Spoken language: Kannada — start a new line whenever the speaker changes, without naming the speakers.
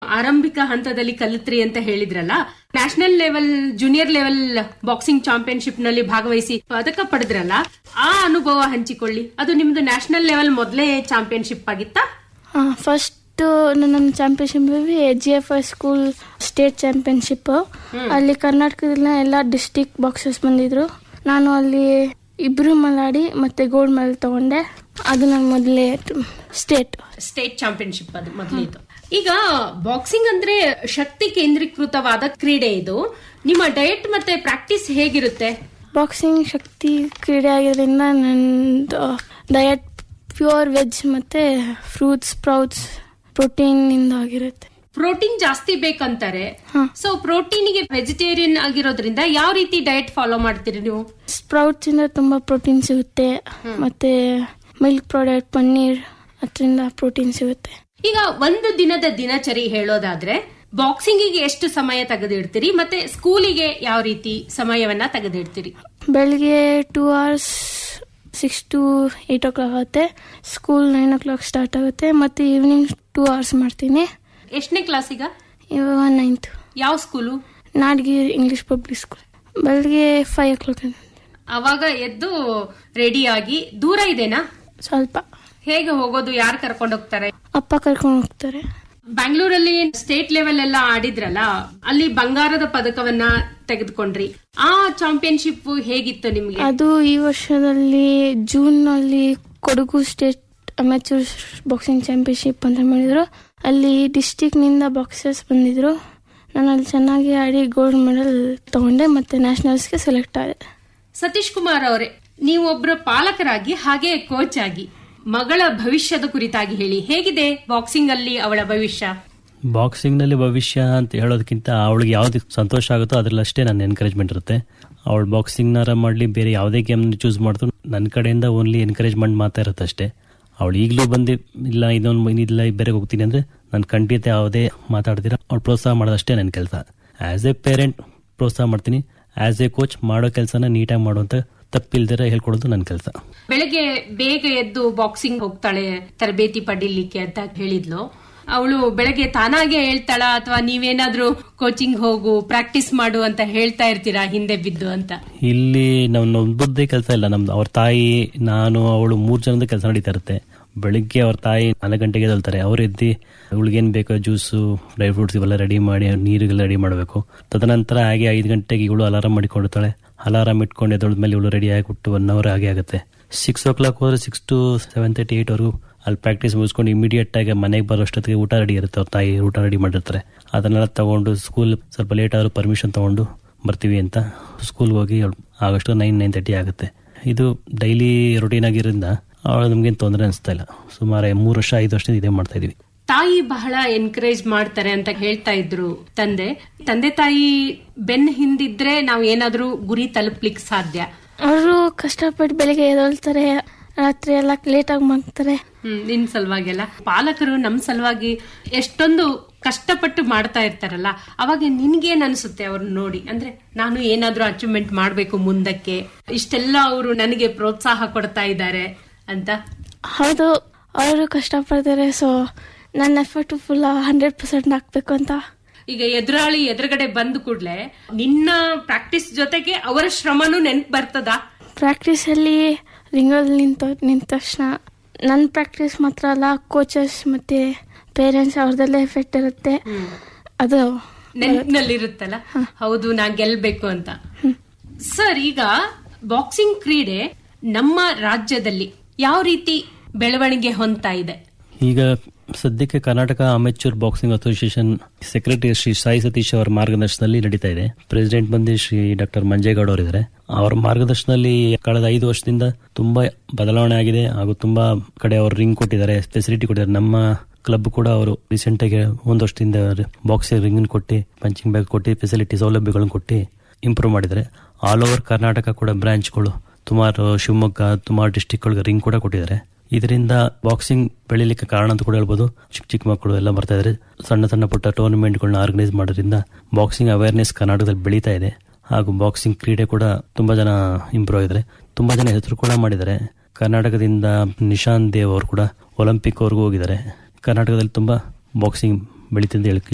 ಆರಂಭಿಕ ಹಂತದಲ್ಲಿ ಕಲಿತ್ರಿ ಅಂತ ಹೇಳಿದ್ರಲ್ಲ national level junior level boxing championship ನಲ್ಲಿ ಭಾಗವಹಿಸಿ ಪದಕ ಪಡೆದ್ರಲ್ಲ ಆ ಅನುಭವ ಹಂಚಿಕೊಳ್ಳಿ ಅದು ನಿಮ್ದು ನ್ಯಾಷನಲ್ ಲೆವೆಲ್ ಮೊದಲೇ ಚಾಂಪಿಯನ್ಶಿಪ್ ಆಗಿತ್ತಾ
ಫಸ್ಟ್ ನನ್ನ championship G F I school state championship ಅಲ್ಲಿ ಕರ್ನಾಟಕದಲ್ಲ ಎಲ್ಲ ಡಿಸ್ಟಿಕ್ ಬಾಕ್ಸರ್ಸ್ ಬಂದಿದ್ರು ನಾನು ಅಲ್ಲಿ ಇಬ್ರು ಮಲಾಡಿ ಮತ್ತೆ ಗೋಲ್ಡ್ ಮೆಡಲ್ ತಗೊಂಡೆ ಅದು ನನ್ನ ಮೊದಲೇ ಸ್ಟೇಟ್
ಸ್ಟೇಟ್ ಚಾಂಪಿಯನ್ಶಿಪ್ ಅದು ಮೊದಲಿದ್ದು ಈಗ ಬಾಕ್ಸಿಂಗ್ ಅಂದ್ರೆ ಶಕ್ತಿ ಕೇಂದ್ರೀಕೃತವಾದ ಕ್ರೀಡೆ ಇದು ನಿಮ್ಮ ಡಯಟ್ ಮತ್ತೆ ಪ್ರಾಕ್ಟೀಸ್ ಹೇಗಿರುತ್ತೆ
ಬಾಕ್ಸಿಂಗ್ ಶಕ್ತಿ ಕ್ರೀಡೆ ಆಗಿರೋದ್ರಿಂದ ನಂದು ಡಯಟ್ ಪ್ಯೂರ್ ವೆಜ್ ಮತ್ತೆ ಫ್ರೂಟ್ಸ್ ಸ್ಪ್ರೌಟ್ಸ್ ಪ್ರೋಟೀನ್ ಇಂದ ಆಗಿರುತ್ತೆ
ಪ್ರೋಟೀನ್ ಜಾಸ್ತಿ ಬೇಕಂತಾರೆ
ಹಾ.
ಸೊ ಪ್ರೋಟೀನ್ಗೆ ವೆಜಿಟೇರಿಯನ್ ಆಗಿರೋದ್ರಿಂದ ಯಾವ ರೀತಿ ಡಯಟ್ ಫಾಲೋ ಮಾಡ್ತೀರಿ ನೀವು
ಸ್ಪ್ರೌಟ್ಸ್ ಇಂದ ತುಂಬಾ ಪ್ರೋಟೀನ್ ಸಿಗುತ್ತೆ ಮತ್ತೆ ಮಿಲ್ಕ್ ಪ್ರಾಡಕ್ಟ್ ಪನ್ನೀರ್ ಅದರಿಂದ ಪ್ರೋಟೀನ್ ಸಿಗುತ್ತೆ
ಈಗ ಒಂದು ದಿನದ ದಿನಚರಿ ಹೇಳೋದಾದ್ರೆ ಬಾಕ್ಸಿಂಗಿಗೆ ಎಷ್ಟು ಸಮಯ ತೆಗೆದಿಡ್ತೀರಿ ಮತ್ತೆ ಸ್ಕೂಲಿಗೆ ಯಾವ ರೀತಿ ಸಮಯವನ್ನ ತೆಗೆದಿಡ್ತೀರಿ
ಬೆಳಿಗ್ಗೆ two hours six to eight o'clock ಆಗುತ್ತೆ school nine o'clock start ಆಗುತ್ತೆ ಮತ್ತೆ ಈವ್ನಿಂಗ್ ಟೂ ಅವರ್ಸ್ ಮಾಡ್ತೀನಿ
ಎಷ್ಟನೇ ಕ್ಲಾಸಿಗ
ಇವಾಗ ನೈನ್ತ್
ಯಾವ school
Nadgiri English public school ಬೆಳಿಗ್ಗೆ ಫೈವ್ ಓ ಕ್ಲಾಕ್
ಅವಾಗ ಎದ್ದು ರೆಡಿ ಆಗಿ ದೂರ ಇದೆನಾ
ಸ್ವಲ್ಪ
ಹೇಗೆ ಹೋಗೋದು ಯಾರು ಕರ್ಕೊಂಡು ಹೋಗ್ತಾರೆ
ಅಪ್ಪ ಕರ್ಕೊಂಡು ಹೋಗ್ತಾರೆ
ಬ್ಯಾಂಗ್ಳೂರಲ್ಲಿ ಸ್ಟೇಟ್ ಲೆವೆಲ್ ಎಲ್ಲ ಆಡಿದ್ರಲ್ಲ ಅಲ್ಲಿ ಬಂಗಾರದ ಪದಕವನ್ನ ತೆಗೆದುಕೊಂಡ್ರಿ ಆ ಚಾಂಪಿಯನ್ಶಿಪ್ ಹೇಗಿತ್ತು ನಿಮ್ಗೆ
ಅದು ಈ ವರ್ಷದಲ್ಲಿ ಜೂನ್ ನಲ್ಲಿ Kodagu state amateur boxing championship ಅಂತ ಮಾಡಿದ್ರು ಅಲ್ಲಿ ಡಿಸ್ಟಿಕ್ ನಿಂದ ಬಾಕ್ಸರ್ಸ್ ಬಂದಿದ್ರು ನಾನು ಅಲ್ಲಿ ಚೆನ್ನಾಗಿ ಆಡಿ ಗೋಲ್ಡ್ ಮೆಡಲ್ ತಗೊಂಡೆ ಮತ್ತೆ ನ್ಯಾಷನಲ್ಸ್ಗೆ ಸೆಲೆಕ್ಟ್ ಆದೆ
ಸತೀಶ್ ಕುಮಾರ್ ಅವರೇ ನೀವು ಒಬ್ಬರ ಪಾಲಕರಾಗಿ ಹಾಗೆ ಕೋಚ್ ಆಗಿ ಮಗಳ ಭವಿಷ್ಯದ ಕುರಿತಾಗಿ ಹೇಳಿ ಹೇಗಿದೆ ಬಾಕ್ಸಿಂಗ್ ಅಲ್ಲಿ ಅವಳ ಭವಿಷ್ಯ
ಬಾಕ್ಸಿಂಗ್ನಲ್ಲಿ ಭವಿಷ್ಯ ಅಂತ ಹೇಳೋದಕ್ಕಿಂತ ಅವಳಿಗೆ ಯಾವ್ದು ಸಂತೋಷ ಆಗುತ್ತೋ ಅದ್ರಲ್ಲಷ್ಟೇ ನನ್ನ ಎನ್ಕರೇಜ್ಮೆಂಟ್ ಇರುತ್ತೆ ಅವಳು ಬಾಕ್ಸಿಂಗ್ನಾರ ಮಾಡಲಿ ಬೇರೆ ಯಾವುದೇ ಗೇಮ್ ಚೂಸ್ ಮಾಡಿದ್ರು ನನ್ನ ಕಡೆಯಿಂದ ಓನ್ಲಿ ಎನ್ಕರೇಜ್ಮೆಂಟ್ ಮಾತ್ರ ಇರುತ್ತೆ ಅಷ್ಟೇ ಅವಳು ಈಗಲೂ ಬಂದು ಇಲ್ಲ ಇದೊಂದು ಇಲ್ಲ ಬೇರೆ ಹೋಗ್ತೀನಿ ಅಂದರೆ ನಾನು ಖಂಡಿತ ಯಾವುದೇ ಮಾತಾಡ್ತೀರ ಅವ್ಳು ಪ್ರೋತ್ಸಾಹ ಮಾಡೋದಷ್ಟೇ ನನ್ನ ಕೆಲಸ ಆ್ಯಸ್ ಎ ಪೇರೆಂಟ್ ಪ್ರೋತ್ಸಾಹ ಮಾಡ್ತೀನಿ ಆ್ಯಸ್ ಎ ಕೋಚ್ ಮಾಡೋ ಕೆಲಸನ ನೀಟಾಗಿ ಮಾಡುವಂಥ ತಪ್ಪಿಲ್ದಿರ ಹೇಳ್ಕೊಡೋದು ನನ್ನ ಕೆಲಸ
ಬೆಳಗ್ಗೆ ಬೇಗ ಎದ್ದು ಬಾಕ್ಸಿಂಗ್ ಹೋಗ್ತಾಳೆ ತರಬೇತಿ ಪಡೀಲಿಕ್ಕೆ ಅಂತ ಹೇಳಿದ್ಲು ಅವಳು ಬೆಳಗ್ಗೆ ತಾನಾಗೆ ಹೇಳ್ತಾಳ ಅಥವಾ ನೀವೇನಾದ್ರೂ ಕೋಚಿಂಗ್ ಹೋಗು ಪ್ರಾಕ್ಟೀಸ್ ಮಾಡು ಅಂತ ಹೇಳ್ತಾ ಇರ್ತೀರಾ ಹಿಂದೆ ಬಿದ್ದು ಅಂತ
ಇಲ್ಲಿ ನಮ್ಮ ಒಬ್ಬದ್ದೇ ಕೆಲಸ ಇಲ್ಲ ನಮ್ದು ಅವ್ರ ತಾಯಿ ನಾನು ಅವಳು ಮೂರು ಜನದ ಕೆಲಸ ನಡೀತಾ ಇರುತ್ತೆ ಬೆಳಿಗ್ಗೆ ಅವ್ರ ತಾಯಿ ನಾಲ್ಕು ಗಂಟೆಗೆ ಎದ್ದೇಳ್ತಾರೆ ಅವ್ರು ಎದ್ದು ಅವಳಿಗೇನು ಬೇಕೋ ಜ್ಯೂಸು ಡ್ರೈ ಫ್ರೂಟ್ಸ್ ಇವೆಲ್ಲ ರೆಡಿ ಮಾಡಿ ನೀರಿಗೆಲ್ಲ ರೆಡಿ ಮಾಡಬೇಕು ತದನಂತರ ಹಾಗೆ ಐದು ಗಂಟೆಗೆ ಇವಳು ಅಲಾರಾಮ್ ಮಾಡಿಕೊಂಡಿರ್ತಾಳೆ ಅಲಾರಾಮ್ ಇಟ್ಕೊಂಡು ಎದ್ದೊಳ್ದ್ಮೇಲೆ ಇವಳು ರೆಡಿ ಆಗಿಬಿಟ್ಟು ಒನ್ ಅವರ್ ಹಾಗೆ ಆಗುತ್ತೆ ಸಿಕ್ಸ್ ಓ ಕ್ಲಾಕ್ ಹೋದ್ರೆ six to seven thirty eight ವರೆಗೂ ಅಲ್ಲಿ ಪ್ರಾಕ್ಟೀಸ್ ಮುಗಿಸ್ಕೊಂಡು ಇಮಿಡಿಯೇಟ್ ಆಗಿ ಮನೆಗೆ ಬರೋಷ್ಟೊತ್ತಿಗೆ ಊಟ ರೆಡಿ ಇರುತ್ತೆ ಅವ್ರ ತಾಯಿ ಊಟ ರೆಡಿ ಮಾಡಿರ್ತಾರೆ ಅದನ್ನೆಲ್ಲ ತಗೊಂಡು ಸ್ಕೂಲ್ ಸ್ವಲ್ಪ ಲೇಟ್ ಆದ್ರೂ ಪರ್ಮಿಷನ್ ತಗೊಂಡು ಬರ್ತೀವಿ ಅಂತ ಸ್ಕೂಲ್ಗೆ ಹೋಗಿ ಆಗಷ್ಟು ನೈನ್ ನೈನ್ ತರ್ಟಿ ಆಗುತ್ತೆ ಇದು ಡೈಲಿ ರೊಟೀನ್ ಆಗಿರೋದ್ರಿಂದ ಅವಳು ನಮ್ಗೇನು ತೊಂದರೆ ಅನಿಸ್ತಾ ಇಲ್ಲ ಸುಮಾರು ಮೂರು ವರ್ಷ ಐದು ವರ್ಷದಿಂದ ಇದೇ ಮಾಡ್ತಾ ಇದೀವಿ
ತಾಯಿ ಬಹಳ ಎನ್ಕರೇಜ್ ಮಾಡ್ತಾರೆ ಅಂತ ಹೇಳ್ತಾ ಇದ್ರು ತಂದೆ ತಂದೆ ತಾಯಿ ಬೆನ್ ಹಿಂದಿದ್ರೆ ನಾವು ಏನಾದ್ರೂ ಗುರಿ ತಲುಪ್ಲಿಕ್ಕೆ ಸಾಧ್ಯ
ಅವರು ಕಷ್ಟಪಟ್ಟು ಬೆಳಿಗ್ಗೆ ಎದ್ದೇಳ್ತಾರೆ ರಾತ್ರಿ ಎಲ್ಲ ಲೇಟಾಗಿ ಮಾಡ್ತಾರೆ
ಹ್ಮ್ ನಿನ್ ಸಲುವಾಗೆಲ್ಲ ಪಾಲಕರು ನಮ್ ಸಲುವಾಗಿ ಎಷ್ಟೊಂದು ಕಷ್ಟಪಟ್ಟು ಮಾಡ್ತಾ ಇರ್ತಾರಲ್ಲ ಅವಾಗ ನಿನ್ಗೇನ್ ಅನ್ಸುತ್ತೆ ಅವ್ರನ್ನ ನೋಡಿ ಅಂದ್ರೆ ನಾನು ಏನಾದ್ರೂ ಅಚೀವ್ಮೆಂಟ್ ಮಾಡ್ಬೇಕು ಮುಂದಕ್ಕೆ ಇಷ್ಟೆಲ್ಲ ಅವರು ನನಗೆ ಪ್ರೋತ್ಸಾಹ ಕೊಡ್ತಾ ಇದ್ದಾರೆ ಅಂತ
ಹೌದು ಅವರು ಕಷ್ಟಪಡ್ತಾರೆ ಸೊ ನನ್ನ ಎಫರ್ಟ್ ಫುಲ್ ಹಂಡ್ರೆಡ್ ಪರ್ಸೆಂಟ್ ಹಾಕ್ಬೇಕು ಅಂತ
ಈಗ ಎದುರಾಳಿ ಎದುರುಗಡೆ ಬಂದ ಕೂಡ್ಲೆ ನಿನ್ನ ಪ್ರಾಕ್ಟೀಸ್ ಜೊತೆಗೆ ಅವರ ಶ್ರಮನೂ ನೆನ್ಪು ಬರ್ತದ
ಪ್ರಾಕ್ಟೀಸಲ್ಲಿ ರಿಂಗಲ್ಲಿ ನಿಂತ ನಿಂತ ತಕ್ಷಣ ನನ್ನ ಪ್ರಾಕ್ಟೀಸ್ ಮಾತ್ರ ಅಲ್ಲ ಕೋಚಸ್ ಮತ್ತೆ ಪೇರೆಂಟ್ಸ್ ಅವ್ರದ್ದೆಲ್ಲ ಎಫೆಕ್ಟ್ ಇರುತ್ತೆ ಅದು
ನೆನಪಿನಲ್ಲಿರುತ್ತಲ್ಲ ಹೌದು ನಾ ಗೆಲ್ಬೇಕು ಅಂತ ಸರ್ ಈಗ ಬಾಕ್ಸಿಂಗ್ ಕ್ರೀಡೆ ನಮ್ಮ ರಾಜ್ಯದಲ್ಲಿ ಯಾವ ರೀತಿ ಬೆಳವಣಿಗೆ ಹೊಂದ್ತಾ ಇದೆ
ಈಗ ಸದ್ಯಕ್ಕೆ Karnataka amateur boxing association secretary Shri Sai Satish ಅವರ ಮಾರ್ಗದರ್ಶನದಲ್ಲಿ ನಡೀತಾ ಇದೆ ಪ್ರೆಸಿಡೆಂಟ್ ಬಂದು ಶ್ರೀ ಡಾಕ್ಟರ್ ಮಂಜೇಗೌಡ ಅವರಿದ್ದಾರೆ ಅವರ ಮಾರ್ಗದರ್ಶನದಲ್ಲಿ ಕಳೆದ ಐದು ವರ್ಷದಿಂದ ತುಂಬಾ ಬದಲಾವಣೆ ಆಗಿದೆ ಹಾಗೂ ತುಂಬಾ ಕಡೆ ಅವರು ರಿಂಗ್ ಕೊಟ್ಟಿದ್ದಾರೆ ಫೆಸಿಲಿಟಿ ಕೊಟ್ಟಿದ್ದಾರೆ ನಮ್ಮ ಕ್ಲಬ್ ಕೂಡ ಅವರು ರೀಸೆಂಟ್ ಆಗಿ ಒಂದು ವರ್ಷದಿಂದ ಬಾಕ್ಸಿಂಗ್ ರಿಂಗ್ ಕೊಟ್ಟು ಪಂಚಿಂಗ್ ಬ್ಯಾಗ್ ಕೊಟ್ಟು ಫೆಸಿಲಿಟಿ ಸೌಲಭ್ಯಗಳನ್ನು ಕೊಟ್ಟು ಇಂಪ್ರೂವ್ ಮಾಡಿದ್ದಾರೆ ಆಲ್ ಓವರ್ ಕರ್ನಾಟಕ ಕೂಡ ಬ್ರಾಂಚ್ಗಳು ಸುಮಾರು ಶಿವಮೊಗ್ಗ ಸುಮಾರು ಡಿಸ್ಟಿಕ್ಗಳಿಗೆ ರಿಂಗ್ ಕೂಡ ಕೊಟ್ಟಿದ್ದಾರೆ ಇದರಿಂದ ಬಾಕ್ಸಿಂಗ್ ಬೆಳಿಲಿಕ್ಕೆ ಕಾರಣ ಅಂತ ಕೂಡ ಹೇಳ್ಬೋದು ಚಿಕ್ಕ ಚಿಕ್ಕ ಮಕ್ಕಳು ಎಲ್ಲ ಬರ್ತಾ ಇದ್ದಾರೆ ಸಣ್ಣ ಸಣ್ಣ ಪುಟ್ಟ ಟೂರ್ನಮೆಂಟ್ಗಳನ್ನ ಆರ್ಗನೈಸ್ ಮಾಡೋದ್ರಿಂದ ಬಾಕ್ಸಿಂಗ್ ಅವೇರ್ನೆಸ್ ಕರ್ನಾಟಕದಲ್ಲಿ ಬೆಳೀತಾ ಇದೆ ಹಾಗೂ ಬಾಕ್ಸಿಂಗ್ ಕ್ರೀಡೆ ಕೂಡ ತುಂಬಾ ಜನ ಇಂಪ್ರೂವ್ ಆಗಿದ್ದಾರೆ ತುಂಬಾ ಜನ ಹೆಸರು ಕೂಡ ಮಾಡಿದ್ದಾರೆ ಕರ್ನಾಟಕದಿಂದ ನಿಶಾಂತ್ ದೇವ್ ಅವರು ಕೂಡ ಒಲಿಂಪಿಕ್ ವರೆಗೂ ಹೋಗಿದ್ದಾರೆ ಕರ್ನಾಟಕದಲ್ಲಿ ತುಂಬಾ ಬಾಕ್ಸಿಂಗ್ ಬೆಳೀತಿದೆ ಹೇಳಕ್ಕೆ